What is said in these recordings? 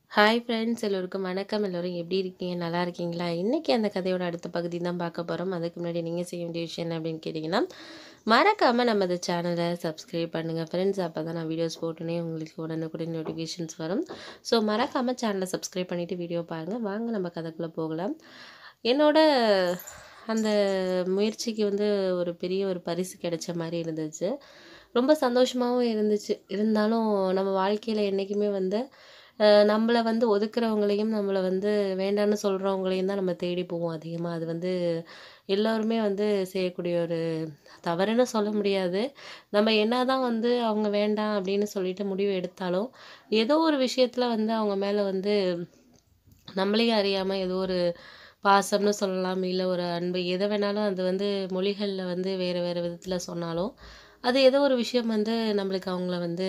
hi friends எல்லோருக்கும் வணக்கம் எல்லோரும் எப்படி இருக்கீங்க நல்லா இருக்கீங்களா இன்றைக்கி அந்த கதையோட அடுத்த பகுதி தான் பார்க்க போகிறோம் அதுக்கு முன்னாடி நீங்கள் செய்ய வேண்டிய விஷயம் என்ன அப்படின்னு கேட்டிங்கன்னா மறக்காமல் நம்ம இந்த சேனலை சப்ஸ்கிரைப் பண்ணுங்கள் ஃப்ரெண்ட்ஸ் அப்போ தான் நான் வீடியோஸ் போட்டுனே உங்களுக்கு உடனுக்குடன் நோட்டிஃபிகேஷன்ஸ் வரும் ஸோ மறக்காமல் சேனலை சப்ஸ்கிரைப் பண்ணிவிட்டு வீடியோ பாருங்கள் வாங்க நம்ம கதைக்குள்ளே போகலாம் என்னோட அந்த முயற்சிக்கு வந்து ஒரு பெரிய ஒரு பரிசு கிடைச்ச மாதிரி இருந்துச்சு ரொம்ப சந்தோஷமாகவும் இருந்துச்சு இருந்தாலும் நம்ம வாழ்க்கையில் என்றைக்குமே வந்து அஹ், நம்மளை வந்து ஒதுக்குறவங்களையும் நம்மளை வந்து வேண்டான்னு சொல்கிறவங்களையும் தான் நம்ம தேடி போவோம் அதிகமாக அது வந்து எல்லோருமே வந்து செய்யக்கூடிய ஒரு தவறுன்னு சொல்ல முடியாது நம்ம என்னதான் வந்து அவங்க வேண்டாம் அப்படின்னு சொல்லிட்டு முடிவு எடுத்தாலும் ஏதோ ஒரு விஷயத்தில் வந்து அவங்க மேலே வந்து நம்மளையும் அறியாமல் ஏதோ ஒரு பாசம்னு சொல்லலாம் இல்லை ஒரு அன்பு எதை வேணாலும் அது வந்து மொழிகளில் வந்து வேறு வேறு விதத்தில் சொன்னாலும் அது ஏதோ ஒரு விஷயம் வந்து நம்மளுக்கு அவங்கள வந்து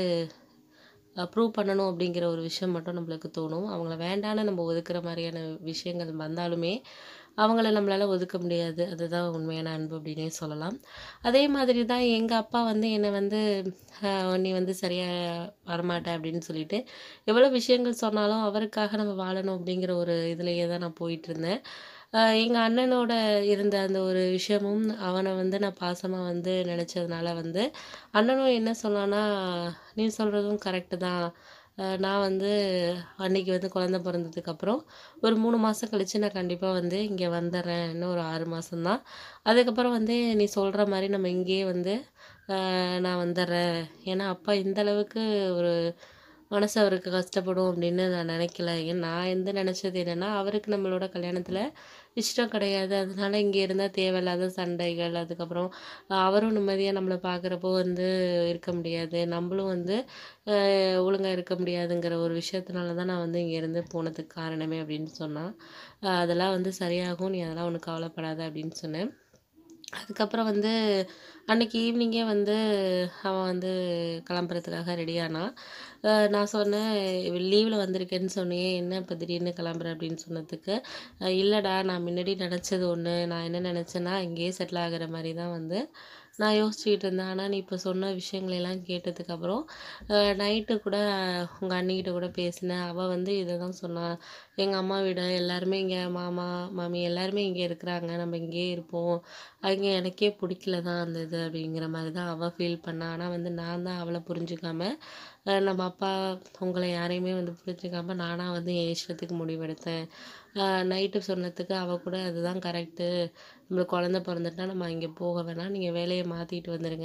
ப்ரூவ் பண்ணணும் அப்படிங்கிற ஒரு விஷயம் மட்டும் நம்மளுக்கு தோணும் அவங்கள வேண்டான்னு நம்ம ஒதுக்குற மாதிரியான விஷயங்கள் வந்தாலுமே அவங்கள நம்மளால் ஒதுக்க முடியாது அதுதான் உண்மையான அன்பு அப்படின்னே சொல்லலாம் அதே மாதிரி தான் எங்கள் அப்பா வந்து என்னை வந்து ஆஹ், நீ வந்து சரியாக வரமாட்ட அப்படின்னு சொல்லிட்டு எவ்வளோ விஷயங்கள் சொன்னாலும் அவருக்காக நம்ம வாழணும் அப்படிங்கிற ஒரு இதுலேயே தான் நான் போயிட்டு இருந்தேன் எங்கள் அண்ணனோட இருந்த அந்த ஒரு விஷயமும் அவனை வந்து நான் பாசமாக வந்து நினச்சதுனால வந்து அண்ணனும் என்ன சொன்னான்னா நீ சொல்கிறதும் கரெக்டு தான் அஹ் நான் வந்து அன்னைக்கு வந்து குழந்த பிறந்ததுக்கப்புறம் ஒரு மூணு மாதம் கழித்து நான் கண்டிப்பாக வந்து இங்கே வந்துடுறேன் இன்னும் ஒரு ஆறு மாதம்தான் அதுக்கப்புறம் வந்து நீ சொல்கிற மாதிரி நம்ம இங்கேயே வந்து அஹ் நான் வந்துடுறேன் ஏன்னா அப்பா இந்த அளவுக்கு ஒரு மனசு அவருக்கு கஷ்டப்படும் அப்படின்னு நான் நினைக்கல ஏன் நான் எந்த நினச்சது என்னென்னா அவருக்கு நம்மளோட கல்யாணத்தில் இஷ்டம் கிடையாது அதனால இங்கே இருந்தால் தேவையில்லாத சண்டைகள் அதுக்கப்புறம் அவரும் நிம்மதியாக நம்மளை பார்க்குறப்போ வந்து இருக்க முடியாது நம்மளும் வந்து ஒழுங்காக இருக்க முடியாதுங்கிற ஒரு விஷயத்தினால தான் நான் வந்து இங்கேருந்து போனதுக்கு காரணமே அப்படின்னு சொன்னான் அஹ் அதெல்லாம் வந்து சரியாகும் நீ அதெல்லாம் ஒன்றும் கவலைப்படாத அப்படின்னு சொன்னேன் அதுக்கப்புறம் வந்து அன்னைக்கு ஈவினிங்கே வந்து அவன் வந்து கிளம்புறதுக்காக ரெடியானான் அஹ் நான் சொன்னேன் லீவில் வந்திருக்கேன்னு சொன்னியே என்ன இப்போ திடீர்னு கிளம்புற அப்படின்னு சொன்னதுக்கு அஹ் இல்லைடா நான் முன்னாடி நினச்சது ஒன்று நான் என்ன நினச்சேன்னா இங்கேயே செட்டில் ஆகிற மாதிரி தான் வந்து நான் யோசிச்சுக்கிட்டு இருந்தேன் ஆனால் நீ இப்போ சொன்ன விஷயங்களெல்லாம் கேட்டதுக்கப்புறம் நைட்டு கூட உங்கள் அண்ணிக்கிட்ட கூட பேசினேன் அவள் வந்து இதை தான் சொன்னான் எங்கள் அம்மா வீடு எல்லாருமே இங்கே மாமா மாமி எல்லாருமே இங்கே இருக்கிறாங்க நம்ம இங்கேயே இருப்போம் அங்கே எனக்கே பிடிக்கல தான் அந்த இது அப்படிங்கிற மாதிரி தான் அவள் ஃபீல் பண்ணா ஆனால் வந்து நான் தான் அவளை புரிஞ்சுக்காம அஹ் நம்ம அப்பா உங்களை யாரையுமே வந்து புரிஞ்சுக்காம நானாக வந்து என் இஷ்டத்துக்கு முடிவெடுத்தேன் நைட்டு சொன்னதுக்கு அவள் கூட அதுதான் கரெக்டு நம்மளுக்கு குழந்த பிறந்துட்டா நம்ம அங்கே போக வேணாம் நீங்கள் வேலையை மாற்றிட்டு வந்துடுங்க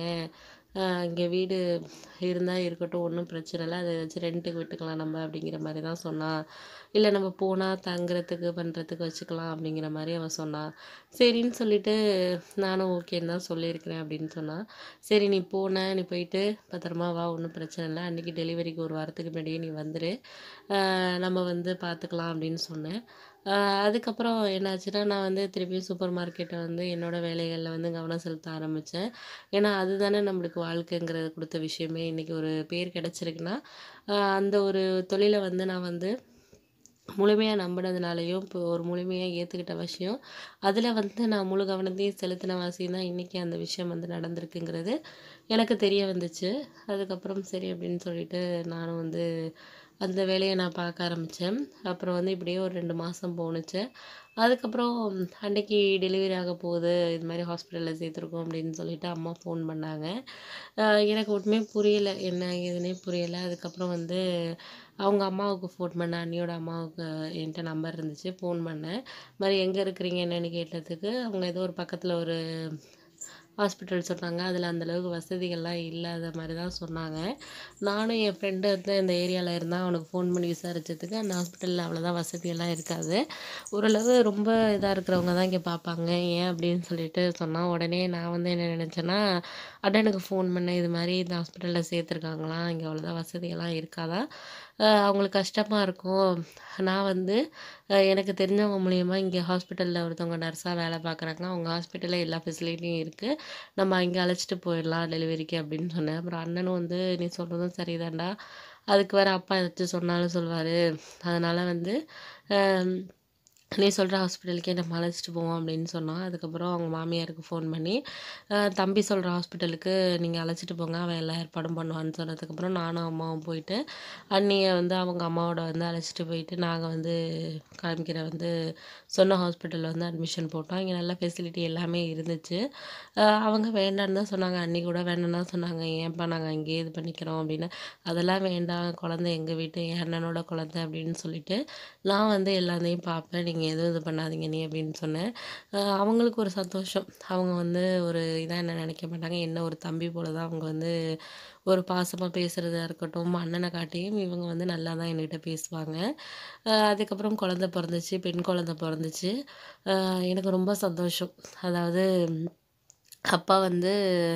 இங்கே வீடு இருந்தால் இருக்கட்டும் ஒன்றும் பிரச்சனை இல்லை அதை வச்சு ரெண்ட்டுக்கு விட்டுக்கலாம் நம்ம அப்படிங்கிற மாதிரி தான் சொன்னான் இல்லை நம்ம போனால் தங்குறதுக்கு பண்ணுறதுக்கு வச்சுக்கலாம் அப்படிங்கிற மாதிரி அவன் சொன்னான் சரின்னு சொல்லிட்டு நானும் ஓகேன்னு தான் சொல்லியிருக்கிறேன் அப்படின்னு சொன்னான் சரி நீ போன நீ போயிட்டு பத்திரமா வா ஒன்றும் பிரச்சனை இல்லை அன்றைக்கி டெலிவரிக்கு ஒரு வாரத்துக்கு முன்னாடியே நீ வந்துடு ஆஹ் நம்ம வந்து பார்த்துக்கலாம் அப்படின்னு சொன்னேன் ஆஹ் அதுக்கப்புறம் என்னாச்சுன்னா நான் வந்து திருப்பியும் சூப்பர் மார்க்கெட்டை வந்து என்னோடய வேலைகளில் வந்து கவனம் செலுத்த ஆரம்பித்தேன் ஏன்னா அதுதானே நம்மளுக்கு வாழ்க்கைங்கிறது கொடுத்த விஷயமே இன்றைக்கி ஒரு பேர் கிடச்சிருக்குன்னா ஆஹ் அந்த ஒரு தொழிலை வந்து நான் வந்து முழுமையாக நம்பினதுனாலையும் இப்போ ஒரு முழுமையாக ஏற்றுக்கிட்ட விஷயம் அதில் வந்து நான் முழு கவனத்தையும் செலுத்தின வாசியம் தான் இன்றைக்கி அந்த விஷயம் வந்து நடந்திருக்குங்கிறது எனக்கு தெரிய வந்துச்சு அதுக்கப்புறம் சரி அப்படின்னு சொல்லிட்டு நானும் வந்து அந்த வேலையை நான் பார்க்க ஆரம்பித்தேன் அப்புறம் வந்து இப்படியே ஒரு ரெண்டு மாதம் போணுச்சு அதுக்கப்புறம் அன்னைக்கு டெலிவரி ஆக போகுது இது மாதிரி ஹாஸ்பிட்டலில் சேர்த்துருக்கோம் அப்படின்னு சொல்லிட்டு அம்மா ஃபோன் பண்ணாங்க ஆஹ் எனக்கு ஒன்றுமே புரியல என்ன ஏதுன்னே புரியல அதுக்கப்புறம் வந்து அவங்க அம்மாவுக்கு ஃபோன் பண்ணேன் அண்ணியோட அம்மாவுக்கு என்கிட்ட நம்பர் இருந்துச்சு ஃபோன் பண்ணேன் இது மாதிரி எங்கே இருக்கிறீங்க என்னன்னு கேட்டதுக்கு அவங்க ஏதோ ஒரு பக்கத்தில் ஒரு ஹாஸ்பிட்டல் சொன்னாங்க அதில் அந்தளவுக்கு வசதிகள்லாம் இல்லாத மாதிரி தான் சொன்னாங்க நானும் என் ஃப்ரெண்டு வந்து இந்த ஏரியாவில் இருந்தால் அவனுக்கு ஃபோன் பண்ணி விசாரிச்சதுக்கு அந்த ஹாஸ்பிட்டலில் அவ்வளோதான் வசதியெல்லாம் இருக்காது ஓரளவு ரொம்ப இதாக இருக்கிறவங்க தான் இங்கே பார்ப்பாங்க ஏன் அப்படின்னு சொல்லிட்டு சொன்னான் உடனே நான் வந்து என்ன நினச்சேன்னா அண்ணனுக்கு ஃபோன் பண்ணேன் இது மாதிரி இந்த ஹாஸ்பிட்டலில் சேர்த்துருக்காங்களாம் இங்கே அவ்வளோதான் வசதியெல்லாம் இருக்காதா அஹ் அவங்களுக்கு கஷ்டமாக இருக்கும் நான் வந்து அஹ் எனக்கு தெரிஞ்சவங்க மூலியமாக இங்கே ஹாஸ்பிட்டலில் ஒருத்தவங்க நர்ஸாக வேலை பார்க்குறாங்க அவங்க ஹாஸ்பிட்டலில் எல்லா ஃபெசிலிட்டியும் இருக்குது நம்ம அங்கே அழைச்சிட்டு போயிடலாம் டெலிவரிக்கு அப்படின்னு சொன்னேன் அப்புறம் அண்ணனும் வந்து நீ சொல்கிறதும் சரிதான்டா அதுக்கு வேறு அப்பா ஏதாச்சும் சொன்னாலும் சொல்வார் அதனால் வந்து அஹ் நீ சொல்கிற ஹாஸ்பிட்டலுக்கே நம்ம அழைச்சிட்டு போவோம் அப்படின்னு சொன்னான் அதுக்கப்புறம் அவங்க மாமியாருக்கு ஃபோன் பண்ணி அஹ், தம்பி சொல்கிற ஹாஸ்பிட்டலுக்கு நீங்கள் அழைச்சிட்டு போங்க அவன் எல்லா ஏற்பாடும் பண்ணுவான்னு சொன்னதுக்கப்புறம் நானும் அம்மாவும் போயிட்டு அண்ணியை வந்து அவங்க அம்மாவோட வந்து அழைச்சிட்டு போயிட்டு நாங்கள் வந்து காமிக்கிற வந்து சொன்ன ஹாஸ்பிட்டலில் வந்து அட்மிஷன் போட்டோம் இங்கே நல்ல ஃபெசிலிட்டி எல்லாமே இருந்துச்சு அஹ், அவங்க வேண்டான்னு தான் சொன்னாங்க அண்ணி கூட வேண்டாம்னு தான் சொன்னாங்க ஏன்ப்பா நாங்கள் அங்கேயே இது பண்ணிக்கிறோம் அப்படின்னு அதெல்லாம் வேண்டாம் குழந்தை எங்கள் வீட்டு என் அண்ணனோட குழந்தை அப்படின்னு சொல்லிட்டு நான் வந்து எல்லாத்தையும் பார்ப்பேன் நீங்கள் எதுவும் இது பண்ணாதீங்க நீ அப்படின்னு சொன்னேன் அஹ் அவங்களுக்கு ஒரு சந்தோஷம் அவங்க வந்து ஒரு இதாக என்ன நினைக்க மாட்டாங்க என்ன ஒரு தம்பி போல தான் அவங்க வந்து ஒரு பாசமாக பேசுகிறதா இருக்கட்டும் அண்ணனை காட்டியும் இவங்க வந்து நல்லா தான் என்கிட்ட பேசுவாங்க அஹ் அதுக்கப்புறம் குழந்த பிறந்துச்சு பெண் குழந்த பிறந்துச்சு அஹ் எனக்கு ரொம்ப சந்தோஷம் அதாவது அப்பா வந்து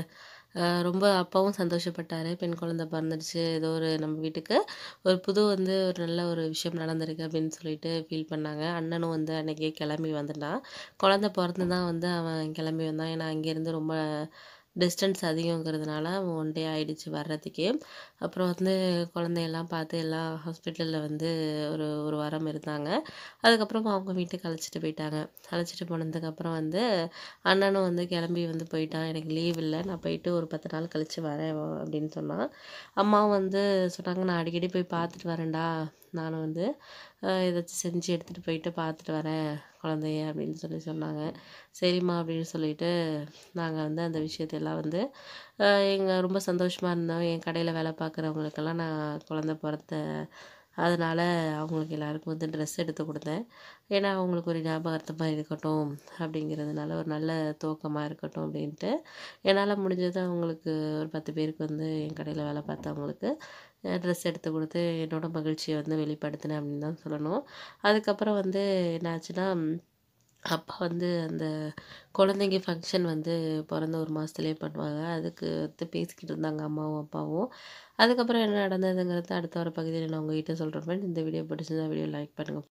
அஹ் ரொம்ப அப்பாவும் சந்தோஷப்பட்டார் பெண் குழந்தை பிறந்துடுச்சு ஏதோ ஒரு நம்ம வீட்டுக்கு ஒரு புது வந்து ஒரு நல்ல ஒரு விஷயம் நடந்திருக்கு அப்படின்னு சொல்லிட்டு ஃபீல் பண்ணாங்க அண்ணனும் வந்து அன்னைக்கே கிளம்பி வந்துட்டான் குழந்தை பிறந்து தான் வந்து அவன் கிளம்பி வந்தான் ஏன்னா அங்கேருந்து ரொம்ப டிஸ்டன்ஸ் அதிகங்கிறதுனால அவன் ஒன் டே ஆயிடுச்சு வர்றதுக்கே அப்புறம் வந்து குழந்தையெல்லாம் பார்த்து எல்லா ஹாஸ்பிட்டலில் வந்து ஒரு ஒரு வாரம் இருந்தாங்க அதுக்கப்புறம் அவங்க வீட்டுக்கு அழைச்சிட்டு போயிட்டாங்க அழைச்சிட்டு போனதுக்கப்புறம் வந்து அண்ணனும் வந்து கிளம்பி வந்து போயிட்டான் எனக்கு லீவ் இல்லை நான் போயிட்டு ஒரு பத்து நாள் கழித்து வரேன் வா- அப்படின்னு சொன்னான் அம்மாவும் வந்து சொன்னாங்க நான் அடிக்கடி போய் பார்த்துட்டு வரேன்டா நானும் வந்து அஹ், ஏதாச்சும் செஞ்சு எடுத்துகிட்டு போயிட்டு பார்த்துட்டு வரேன் குழந்தைய அப்படின்னு சொல்லி சொன்னாங்க சரிம்மா அப்படின்னு சொல்லிட்டு நாங்கள் வந்து அந்த விஷயத்தையெல்லாம் வந்து எங்கள் ரொம்ப சந்தோஷமாக இருந்தோம் என் கடையில் வேலை பார்க்குறவங்களுக்கெல்லாம் நான் குழந்த பிறந்த அதனால் அவங்களுக்கு எல்லாருக்கும் வந்து ட்ரெஸ் எடுத்து கொடுத்தேன் ஏன்னா அவங்களுக்கு ஒரு ஞாபகார்த்தமாக இருக்கட்டும் அப்படிங்கிறதுனால ஒரு நல்ல துவக்கமாக இருக்கட்டும் அப்படின்ட்டு என்னால் முடிஞ்சது அவங்களுக்கு ஒரு பத்து பேருக்கு வந்து என் கடையில் வேலை பார்த்தவங்களுக்கு ட்ரெஸ் எடுத்து கொடுத்து என்னோட மகிழ்ச்சியை வந்து வெளிப்படுத்தினேன் அப்படின்னு தான் சொல்லணும் அதுக்கப்புறம் வந்து என்னாச்சுன்னா அப்பா வந்து அந்த குழந்தைங்க ஃபங்க்ஷன் வந்து பிறந்த ஒரு மாதத்துலேயே பண்ணுவாங்க அதுக்கு வந்து பேசிக்கிட்டு இருந்தாங்க அம்மாவும் அப்பாவும் அதுக்கப்புறம் என்ன நடந்ததுங்கிறது அடுத்த ஒரு பகுதியில் நான் உங்ககிட்ட சொல்கிறேன் இந்த வீடியோ பிடிச்சிருந்தா வீடியோ லைக் பண்ணுங்கள்